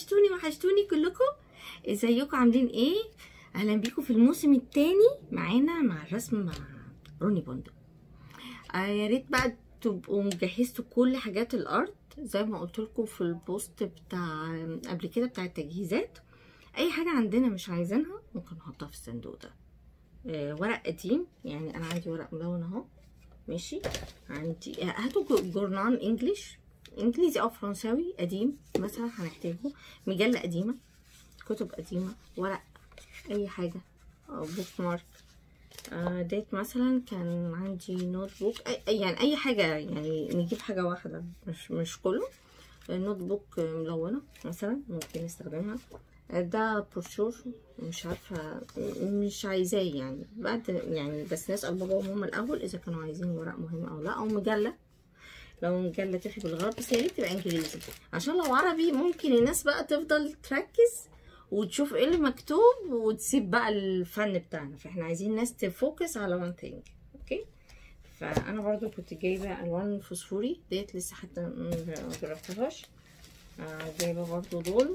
وحشتوني وحشتوني كلكم ازيكم عاملين ايه اهلا بيكم في الموسم الثاني معانا مع الرسم مع روني بوندو آه يا ريت بقى تبقوا جهزتوا كل حاجات الارت زي ما قلت لكم في البوست بتاع قبل كده بتاع التجهيزات اي حاجه عندنا مش عايزينها ممكن نحطها في الصندوق ده آه ورق قديم يعني انا عندي ورق ملون اهو ماشي عندي هاتوا جورنان انجليش انجليزي او فرنساوي قديم مثلا هنحتاجه مجله قديمه كتب قديمه ورق اي حاجه بوك مارك آه ديت مثلا كان عندي نوت بوك أي يعني اي حاجه يعني نجيب حاجه واحده مش مش كله نوت بوك ملونه مثلا ممكن نستخدمها ده بروشور مش عارفه مش عايزاه يعني بعد يعني بس نسال بابا وماما الاول اذا كانوا عايزين ورق مهم او لا او مجله لو مجله تفي بالغرب بس يا ريت تبقى انجليزي عشان لو عربي ممكن الناس بقى تفضل تركز وتشوف ايه اللي مكتوب وتسيب بقى الفن بتاعنا فاحنا عايزين ناس تفوكس على وان ثينج اوكي فانا برضو كنت جايبه الوان فوسفوري ديت لسه حتى ما جربتهاش آه جايبه برضو دول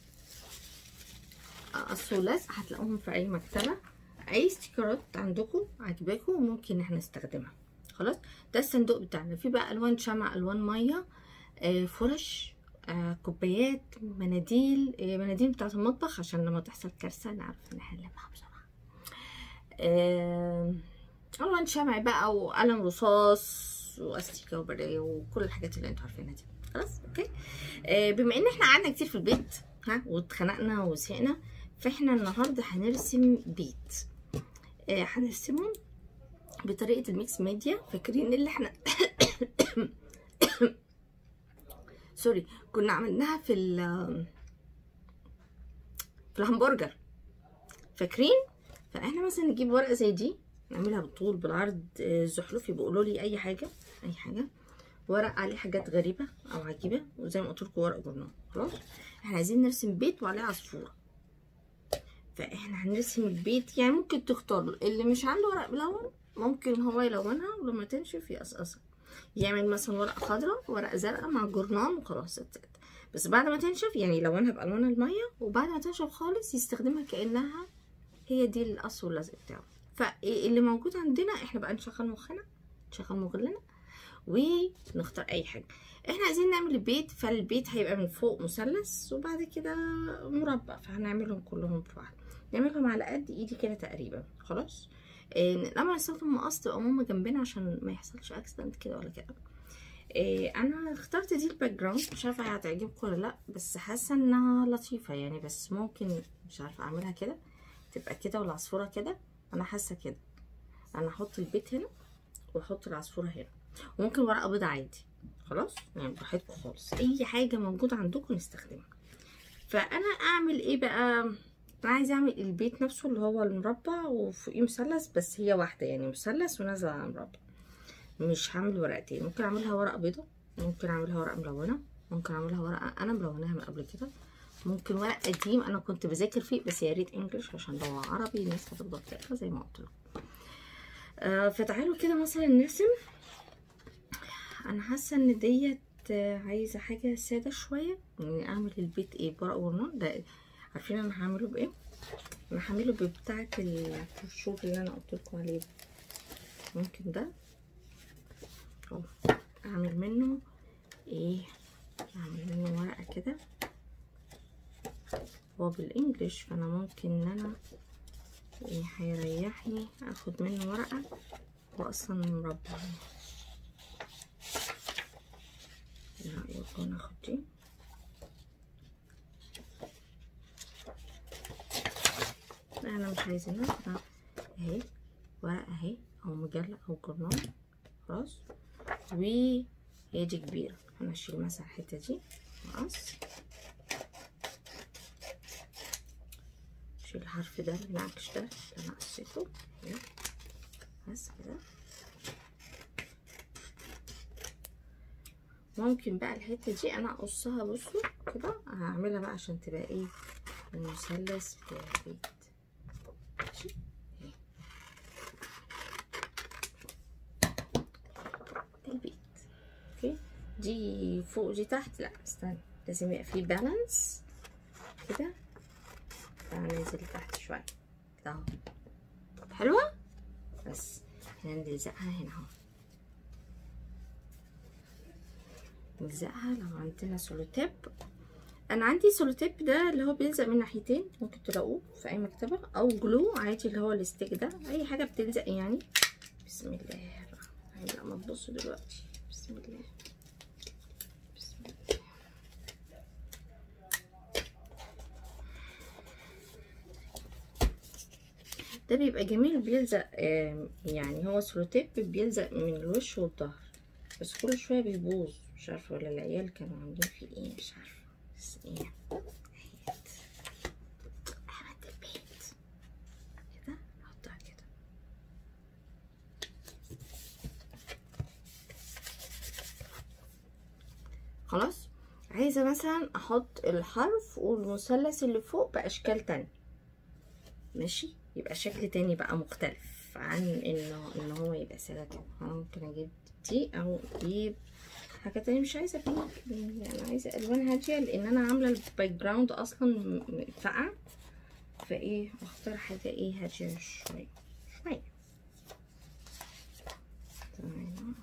الثلاث هتلاقوهم في اي مكتبه اي ستيكرات عندكم عجباكم ممكن احنا نستخدمها خلاص ده الصندوق بتاعنا في بقى الوان شمع الوان ميه آه فرش آه كوبايات مناديل آه مناديل بتاعه المطبخ عشان لما تحصل كارثه نعرف نحلها بسرعه آه الوان شمع بقى وقلم رصاص واستيكه وبرايه وكل الحاجات اللي انتوا عارفينها دي خلاص اوكي آه بما ان احنا قعدنا كتير في البيت ها واتخنقنا وزهقنا فاحنا النهارده هنرسم بيت آه هنرسمه بطريقه الميكس ميديا فاكرين اللي احنا سوري كنا عملناها في ال في الهمبرجر فاكرين فاحنا مثلا نجيب ورقه زي دي نعملها بالطول بالعرض الزحلوفي بيقولوا لي اي حاجه اي حاجه ورق عليه حاجات غريبه او عجيبه وزي ما قلت لكم ورق جورنال خلاص احنا عايزين نرسم بيت وعليه عصفوره فاحنا هنرسم البيت يعني ممكن تختاروا اللي مش عنده ورق ملون ممكن هو يلونها ولما تنشف يقصقصها يعمل مثلا ورقه خضراء ورقه زرقاء مع جورنان وخلاص اتسقت بس بعد ما تنشف يعني يلونها بالوان الميه وبعد ما تنشف خالص يستخدمها كانها هي دي القص واللزق بتاعه فاللي موجود عندنا احنا بقى نشغل مخنا نشغل مغلنا ونختار اي حاجه احنا عايزين نعمل البيت فالبيت هيبقى من فوق مثلث وبعد كده مربع فهنعملهم كلهم في بعض نعملهم على قد ايدي كده تقريبا خلاص إيه لما نستخدم مقص تبقى ماما جنبنا عشان ما يحصلش اكسيدنت كده ولا كده إيه انا اخترت دي الباك جراوند مش عارفه هتعجبكم ولا لا بس حاسه انها لطيفه يعني بس ممكن مش عارفه اعملها كده تبقى كده والعصفوره كده انا حاسه كده انا احط البيت هنا واحط العصفوره هنا وممكن ورقه بيضه عادي خلاص يعني براحتكم خالص اي حاجه موجوده عندكم نستخدمها فانا اعمل ايه بقى انا عايزه اعمل البيت نفسه اللي هو المربع وفوقيه مثلث بس هي واحده يعني مثلث ونازله على مربع مش هعمل ورقتين ممكن اعملها ورقه بيضه ممكن اعملها ورقه ملونه ممكن اعملها ورقه انا ملوناها من قبل كده ممكن ورق قديم انا كنت بذاكر فيه بس يا ريت انجلش عشان لو عربي الناس هتفضل تقرا زي ما قلت لكم آه فتعالوا كده مثلا نرسم انا حاسه ان ديت عايزه حاجه ساده شويه يعني اعمل البيت ايه بورق ورنان ده عارفين انا هعمله بايه انا هعمله بتاعه الفرشور اللي انا قلت لكم عليه ممكن ده اهو اعمل منه ايه اعمل منه ورقه كده هو بالانجلش فانا ممكن ان انا ايه هيريحني اخد منه ورقه هو اصلا مربع رأيكم ناخد دي انا مش عايزينها اهي ورقه اهي او مجله او جورنال خلاص وهي دي كبيره انا اشيل مثلا الحته دي مقص اشيل الحرف ده النعكش ده اللي انا قصيته اهي بس كده ممكن بقى الحته دي انا اقصها بصوا كده هعملها بقى عشان تبقى ايه المثلث بتاع البيت ماشي البيت اوكي دي فوق دي تحت لا استنى لازم يبقى فيه بالانس كده تعالى ننزل تحت شويه كده اهو حلوه بس هنا نلزقها هنا اهو نلزقها لو عندنا سولوتيب انا عندي سولوتيب ده اللي هو بيلزق من ناحيتين ممكن تلاقوه في اي مكتبه او جلو عادي اللي هو الستيك ده اي حاجه بتلزق يعني بسم الله الرحمن لا ما تبصوا دلوقتي بسم الله بسم الله ده بيبقى جميل بيلزق يعني هو سلوتيب بيلزق من الوش والظهر بس كل شويه بيبوظ مش عارفه ولا العيال كانوا عاملين فيه ايه مش عارفه بس ايه احمد البيت كده احطها كده خلاص عايزه مثلا احط الحرف والمثلث اللي فوق باشكال تانية ماشي يبقى شكل تاني بقى مختلف عن انه ان هو يبقى ساده كده انا ممكن اجيب دي او اجيب حاجه تانية مش عايزه بينك يعني انا عايزه الوان هاديه لان انا عامله الباك جراوند اصلا فقع فايه اختار حاجه ايه هاديه شويه شويه تمام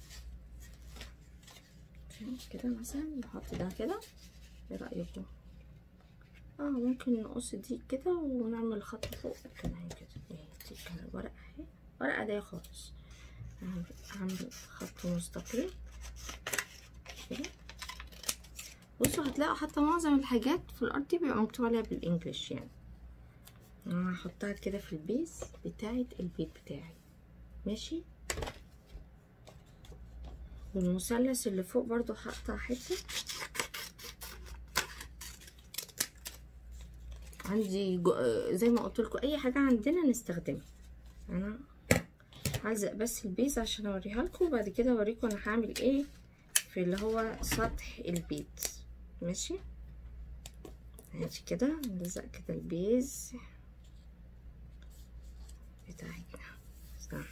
كده مثلا نحط ده كده ايه رايكم اه ممكن نقص دي كده ونعمل خط فوق كده اهي كده اهي دي كده ورقه اهي ورقه عاديه خالص هعمل خط مستقيم كده بصوا هتلاقوا حتى معظم الحاجات في الارض دي بيبقى مكتوب عليها بالانجلش يعني انا هحطها كده في البيس بتاعه البيت بتاعي ماشي والمثلث اللي فوق برضو حاطه حته عندي زي ما قلت لكم اي حاجه عندنا نستخدمها انا هلزق بس البيز عشان اوريها لكم وبعد كده اوريكم انا هعمل ايه في اللي هو سطح البيت ماشي هاتي كده نلزق كده البيز بتاعتنا صح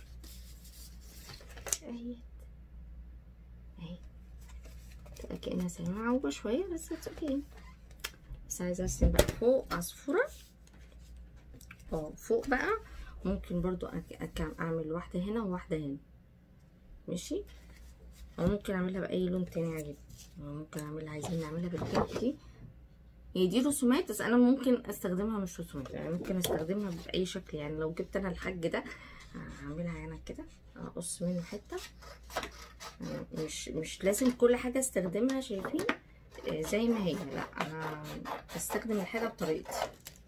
اهي اهي تبقى كأنها سايمة شوية بس اتس اوكي بس عايزة ارسم بقى فوق عصفورة اه فوق بقى ممكن برضو اعمل واحدة هنا وواحدة هنا ماشي او ممكن اعملها باي لون تاني عجبني ممكن اعملها عايزين نعملها بالبينك دي هي دي رسومات بس انا ممكن استخدمها مش رسومات يعني ممكن استخدمها باي شكل يعني لو جبت انا الحاج ده هعملها هنا كده اقص منه حته مش مش لازم كل حاجه استخدمها شايفين زي ما هي لا انا بستخدم الحاجه بطريقتي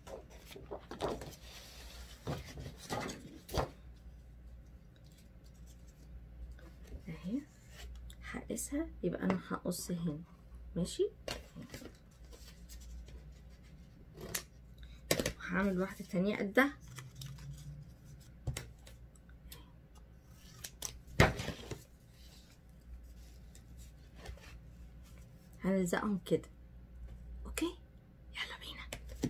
اهي هقيسها يبقى انا هقص هنا ماشي هعمل واحده تانية قدها هنلزقهم كده اوكي يلا بينا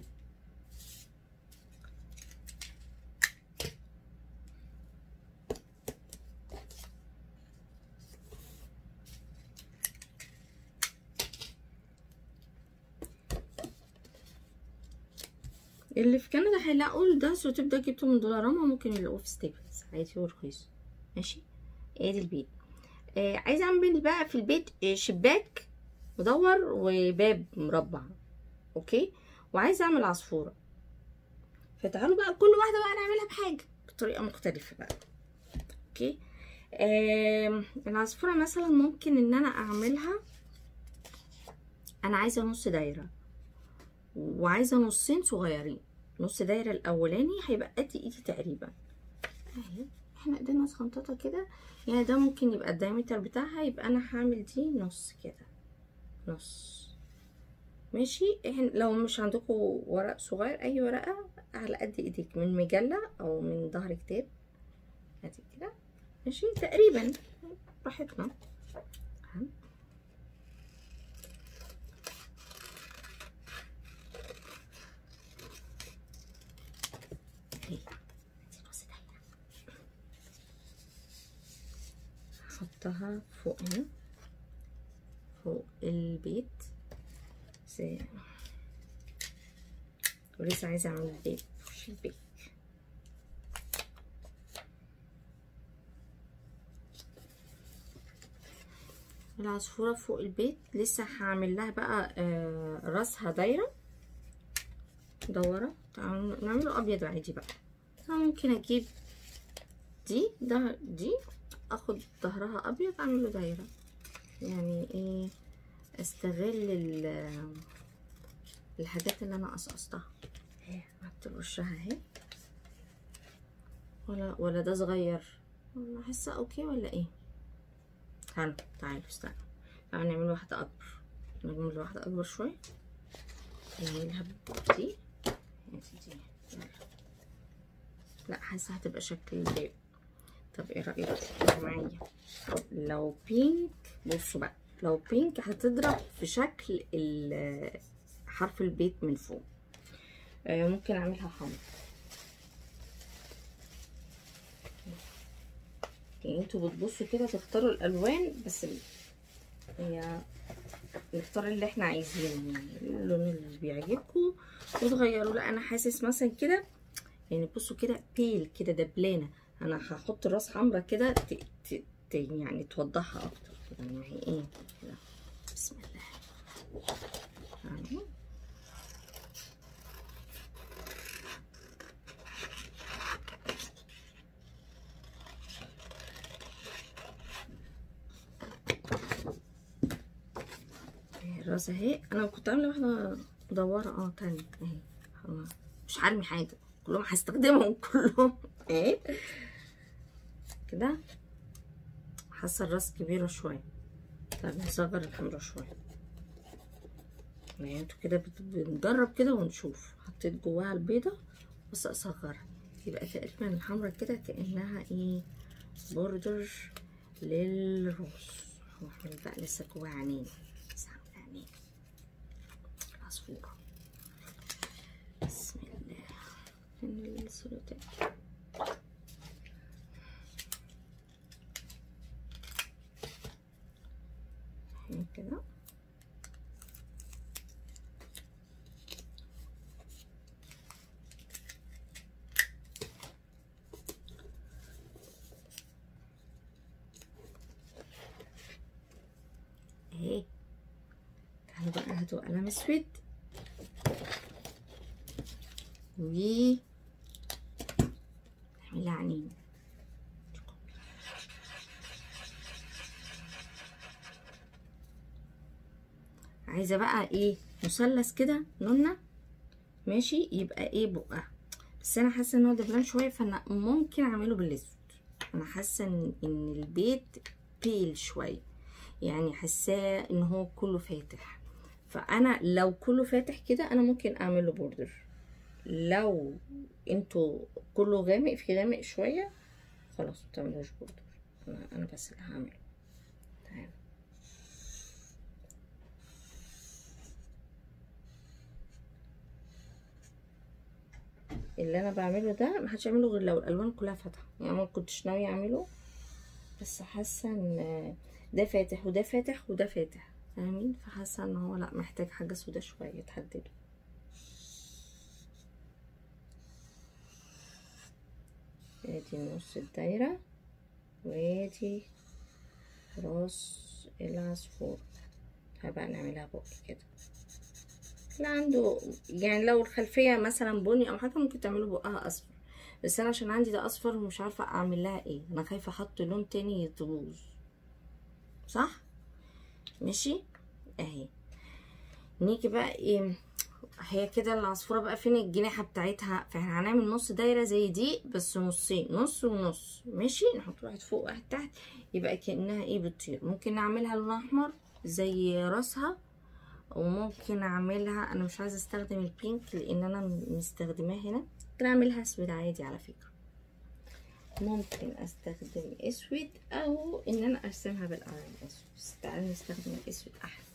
اللي في كندا هيلاقوا ده سوتيب ده جبته من دولارama ممكن يلاقوه في ستيبلز عادي ورخيص ماشي ادي البيت آه عايزه اعمل بقى في البيت آه شباك مدور وباب مربع اوكي وعايزه اعمل عصفوره فتعالوا بقى كل واحده بقى نعملها بحاجه بطريقه مختلفه بقى اوكي آه العصفوره مثلا ممكن ان انا اعملها انا عايزه نص دايره وعايزه نصين صغيرين نص دايره الاولاني هيبقى قد ايدي تقريبا اهي احنا ايدينا صغنططه كده يعني ده ممكن يبقى الدايمتر بتاعها يبقى انا هعمل دي نص كده نص ماشي احنا لو مش عندكم ورق صغير اي ورقه على قد ايديك من مجله او من ظهر كتاب ادي كده ماشي تقريبا براحتنا احطها فوق هنا فوق البيت زي ولسه عايزه اعمل البيت وش البيت العصفورة فوق البيت لسه هعمل لها بقى آه راسها دايرة مدورة تعالوا نعمله ابيض عادي بقى أنا ممكن اجيب دي ده دي اخد ظهرها ابيض اعمله دايرة يعني ايه استغل ال- الحاجات اللي انا قصقصتها اهي عملت وشها اهي ولا ولا ده صغير ولا حاسه اوكي ولا ايه تعالوا تعالوا استنى تعالوا نعمل واحده اكبر نعمل واحده اكبر شويه نعملها دي يا سيدي يلا لا حاسه هتبقى شكل البيب طب ايه رايك معايا لو بينك بصوا بقى لو بينك هتضرب في شكل ال- حرف البيت من فوق آه، ممكن اعملها حمرا يعني انتوا بتبصوا كده تختاروا الالوان بس ال- هي نختار اللي احنا عايزينه يعني اللون اللي بيعجبكم وتغيروا لا انا حاسس مثلا كده يعني بصوا كده بيل كده دبلانه انا هحط راس حمرا كده ت... ت... ت... يعني توضحها اكتر كده يعني ايه كده بسم الله يعني اهي الراس اهي انا كنت عامله واحده مدوره اه تانية اهي خلاص. مش هرمي حاجه كلهم هستخدمهم كلهم اهي كده حاسه الراس كبيره شويه طب نصغر الحمرا شويه يعني انتوا كده بت- بنجرب كده ونشوف حطيت جواها البيضه بس اصغرها يبقى تقريبا الحمرا كده كانها ايه بوردر للروس واحنا بقى لسه جواها عينين لسه عامله عينين العصفوره بسم الله فين السلوتين اهي كده اهي تعالوا بقى هاتوا قلم اسود و نعملها عينين عايزه بقى ايه مثلث كده نونه ماشي يبقى ايه بقى بس انا حاسه ان هو دبلان شويه فانا ممكن اعمله بالاسود انا حاسه ان إن البيت بيل شويه يعني حاساه ان هو كله فاتح فانا لو كله فاتح كده انا ممكن اعمله بوردر لو انتوا كله غامق في غامق شويه خلاص متعملوش بوردر انا انا بس اللي هعمله تعالوا اللي انا بعمله ده محدش يعمله غير لو الالوان كلها فاتحه يعني ما كنتش ناويه اعمله بس حاسه ان ده فاتح وده فاتح وده فاتح فاهمين فحاسه ان هو لا محتاج حاجه سودا شويه تحدده ادي نص الدايره وادي راس العصفور هبقى نعملها بقى كده اللي عنده يعني لو الخلفيه مثلا بني او حاجه ممكن تعملوا بقها اصفر بس انا عشان عندي ده اصفر ومش عارفه اعمل لها ايه انا خايفه احط لون تاني تبوظ صح ماشي اهي نيجي بقى ايه هي كده العصفوره بقى فين الجناحه بتاعتها فاحنا هنعمل نص دايره زي دي بس نصين نص ونص ماشي نحط واحد فوق واحد تحت يبقى كانها ايه بتطير ممكن نعملها لون احمر زي راسها وممكن اعملها انا مش عايزه استخدم البينك لان انا مستخدماه هنا ممكن اعملها اسود عادي على فكره ممكن استخدم اسود او ان انا ارسمها بالقلم الاسود بس تعالى نستخدم الاسود احسن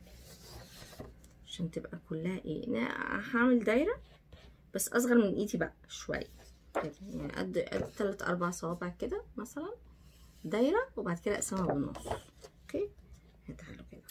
عشان تبقى كلها ايه انا هعمل دايره بس اصغر من ايدي بقى شويه كده يعني قد قد تلات اربع صوابع كده مثلا دايره وبعد كده اقسمها بالنص اوكي تعالوا كده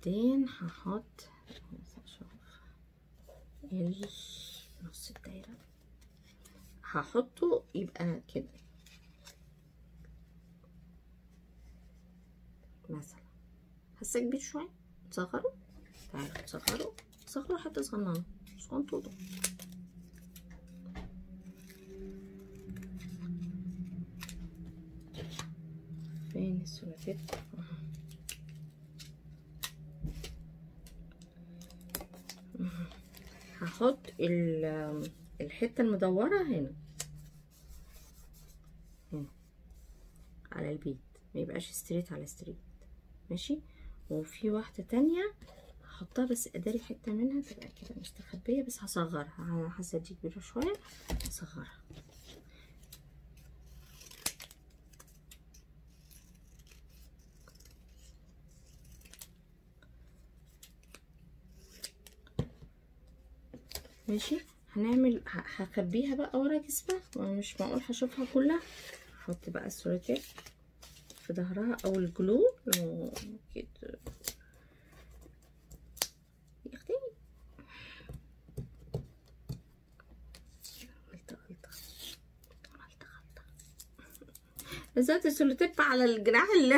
وبعدين هحط اشوف نص الدايرة هحطه يبقى كده مثلا حاسه كبير شويه نصغره تعالوا نصغره نصغره حتى صغننه صغنطوطه فين السلافيت هحط الحته المدوره هنا هنا على البيت ما يبقاش ستريت على ستريت ماشي وفي واحده تانية هحطها بس اداري حته منها تبقى كده مستخبيه بس هصغرها حاسه دي كبيره شويه هصغرها ماشي هنعمل هخبيها بقى ورا جسمها مش معقول هشوفها كلها هحط بقى السوليتير في ظهرها او الجلو لو كده ياخدني غلطة غلطة غلطة غلطة نزلت السوليتيب على الجناح اللي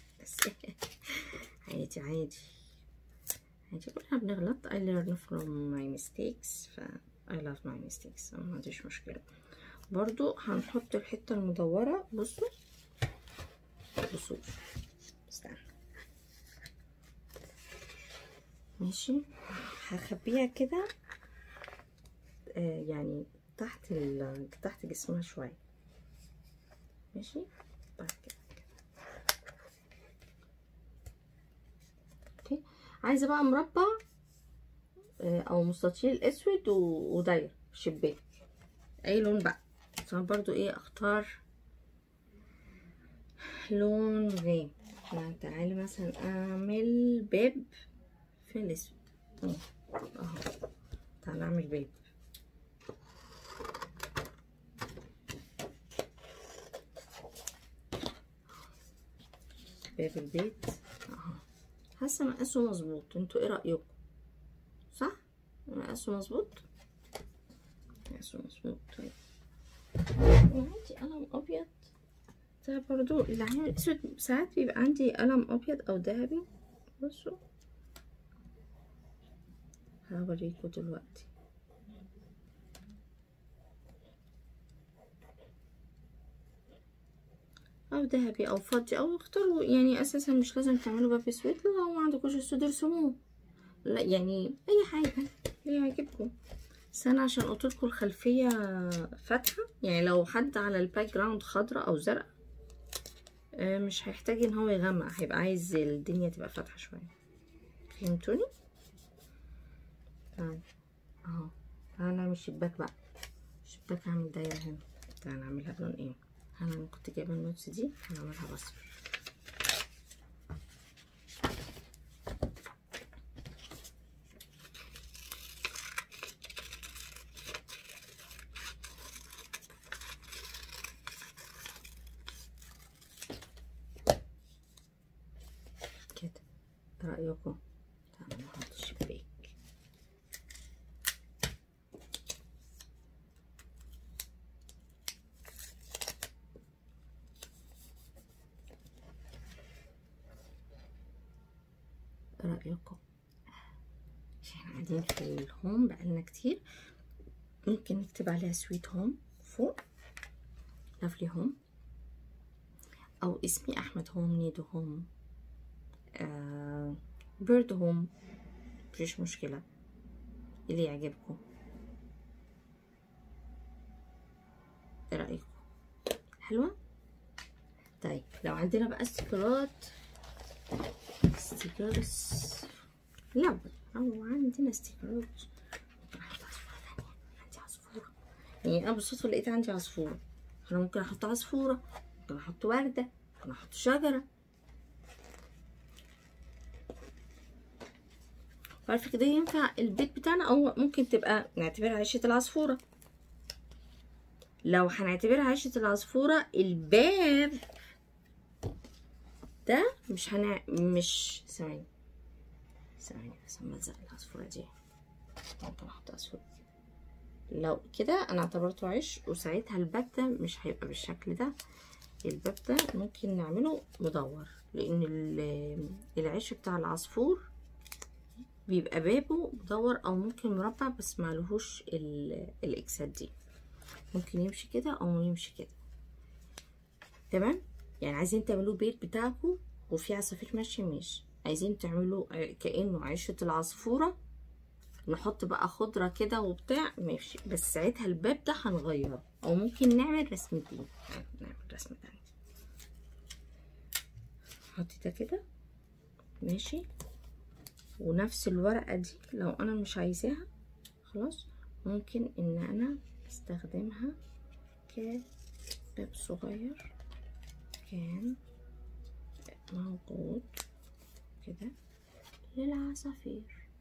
عادي عادي عادي كلنا بنغلط I learn from my mistakes ف I love my mistakes ما عنديش مشكلة برضو هنحط الحتة المدورة بصوا بصوا استنى ماشي هخبيها كده آه يعني تحت ال تحت جسمها شوية ماشي بعد كده اوكي عايزة بقى مربع آه او مستطيل اسود وداير شباك اي لون بقى عشان برضو ايه اختار لون غامق تعالي مثلا اعمل باب في الاسود اهو تعالى اعمل باب باب البيت اهو حاسه مقاسه مظبوط انتوا ايه رايكم صح مقاسه مظبوط مقاسه مظبوط طيب وعندي قلم ابيض ده برضو العين الاسود ساعات بيبقى عندي قلم ابيض او ذهبي بصوا هوريكم دلوقتي او ذهبي او فضي او اختاروا يعني اساسا مش لازم تعملوا باب اسود لو ما عندكوش اسود ارسموه لا يعني اي حاجه اللي يعجبكم بس انا عشان قلتلكوا الخلفيه فاتحه يعني لو حد على الباك جراوند خضراء او زرقاء مش هيحتاج ان هو يغمق هيبقى عايز الدنيا تبقى فاتحه شويه فهمتوني تعالى اهو تعالى نعمل شباك بقى شباك هعمل دايره هنا تعالى نعملها بلون ايه انا كنت جايبه النوتس دي هنعملها بصفر كده رايكم تعالوا نحط الشباك رأيكم احنا قاعدين في الهوم بقالنا كتير ممكن نكتب عليها سويت هوم فوق لافلي هوم او اسمي احمد هوم نيدو هوم آه بيرد هوم مفيش مشكلة اللي يعجبكم ايه رأيكم حلوة طيب لو عندنا بقى استيكرات ستيكرز لا او عندنا ستيكرات احط عصفورة ثانية عندي عصفورة يعني انا بالصدفة لقيت عندي عصفورة انا ممكن احط عصفورة ممكن احط وردة ممكن احط شجرة عارفة كده ينفع البيت بتاعنا او ممكن تبقى نعتبرها عيشة العصفورة لو هنعتبرها عيشة العصفورة الباب ده مش هنع مش ثواني ثواني بس اما الزق العصفورة دي ممكن احط عصفورة لو كده انا اعتبرته عيش وساعتها الباب ده مش هيبقى بالشكل ده الباب ده ممكن نعمله مدور لان العيش بتاع العصفور بيبقى بابه مدور او ممكن مربع بس معلهوش الاكسات دي ممكن يمشي كده او يمشي كده تمام يعني عايزين تعملوا بيت بتاعكم وفي عصافير ماشيه ماشي عايزين تعملوا كانه عيشه العصفوره نحط بقى خضره كده وبتاع ماشي بس ساعتها الباب ده هنغيره او ممكن نعمل رسمتين نعمل رسمه تانية حطي ده كده ماشي ونفس الورقه دي لو انا مش عايزاها خلاص ممكن ان انا استخدمها كباب صغير كان موجود كده للعصافير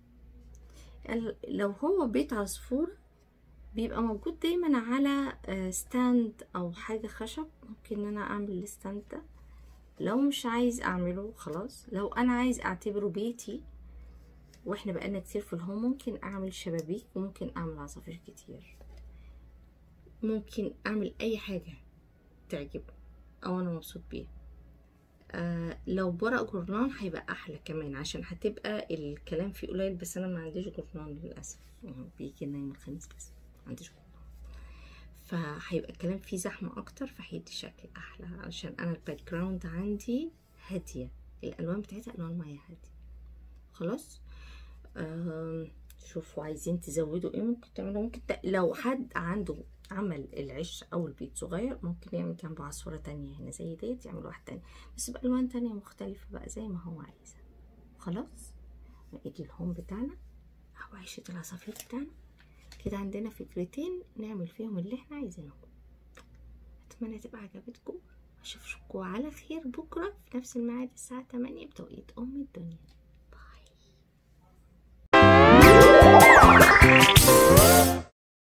لو هو بيت عصفور بيبقى موجود دايما على ستاند او حاجة خشب ممكن ان انا اعمل الستاند ده لو مش عايز اعمله خلاص لو انا عايز اعتبره بيتي واحنا بقالنا كتير في الهوم ممكن اعمل شبابيك وممكن اعمل عصافير كتير ممكن اعمل اي حاجة تعجبه او انا مبسوط بيها آه لو بورق جورنان هيبقى احلى كمان عشان هتبقى الكلام فيه قليل بس انا ما عنديش جورنان للاسف يعني بيجي لنا يوم الخميس بس ما عنديش جورنان فهيبقى الكلام فيه زحمه اكتر فهيدي شكل احلى عشان انا الباك جراوند عندي هاديه الالوان بتاعتها الوان ميه هاديه خلاص آه شوفوا عايزين تزودوا ايه ممكن تعملوا ممكن ت... لو حد عنده عمل العش او البيت صغير ممكن يعمل جنبه عصفورة تانية هنا زي ديت يعمل واحد تاني بس بألوان تانية مختلفة بقى زي ما هو عايزها خلاص نيجي الهوم بتاعنا او عيشة العصافير بتاعنا كده عندنا فكرتين نعمل فيهم اللي احنا عايزينه اتمنى تبقى عجبتكم اشوفكم على خير بكرة في نفس الميعاد الساعة 8 بتوقيت ام الدنيا باي